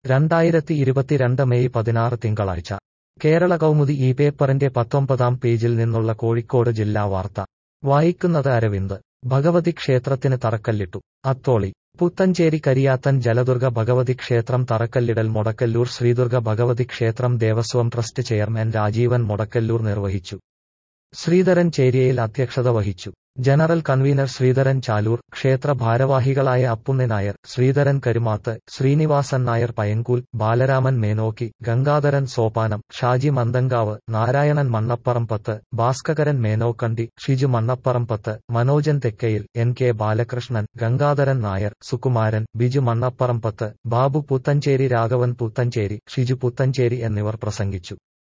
രണ്ടായിരത്തി ഇരുപത്തിരണ്ട് മെയ് പതിനാറ് തിങ്കളാഴ്ച കേരള കൗമുദി ഈ പേപ്പറിന്റെ പത്തൊമ്പതാം പേജിൽ നിന്നുള്ള കോഴിക്കോട് ജില്ലാ വാർത്ത വായിക്കുന്നത് അരവിന്ദ് ഭഗവതി ക്ഷേത്രത്തിന് തറക്കല്ലിട്ടു അത്തോളി പുത്തഞ്ചേരി കരിയാത്തൻ ജലദുർഗ ഭഗവതി ക്ഷേത്രം തറക്കല്ലിടൽ മൊടക്കല്ലൂർ ശ്രീദുർഗ ഭഗവതി ക്ഷേത്രം ദേവസ്വം ട്രസ്റ്റ് ചെയർമാൻ രാജീവൻ മൊടക്കല്ലൂർ നിർവഹിച്ചു ശ്രീധരൻ ചേരിയയിൽ അധ്യക്ഷത വഹിച്ചു ജനറൽ കൺവീനർ ശ്രീധരൻ ചാലൂർ ക്ഷേത്ര ഭാരവാഹികളായ അപ്പുണ്ണി നായർ ശ്രീധരൻ കരുമാത്ത് ശ്രീനിവാസൻ നായർ പയങ്കൂൽ ബാലരാമൻ മേനോക്കി ഗംഗാധരൻ സോപാനം ഷാജി മന്ദങ്കാവ് നാരായണൻ മണ്ണപ്പറമ്പത്ത് ഭാസ്കരൻ മേനോക്കണ്ടി ഷിജു മണ്ണപ്പറമ്പത്ത് മനോജൻ തെക്കയിൽ എൻ കെ ബാലകൃഷ്ണൻ ഗംഗാധരൻ നായർ സുകുമാരൻ ബിജു മണ്ണപ്പറമ്പത്ത് ബാബു പുത്തഞ്ചേരി രാഘവൻ പുത്തഞ്ചേരി ഷിജു പുത്തഞ്ചേരി എന്നിവർ പ്രസംഗിച്ചു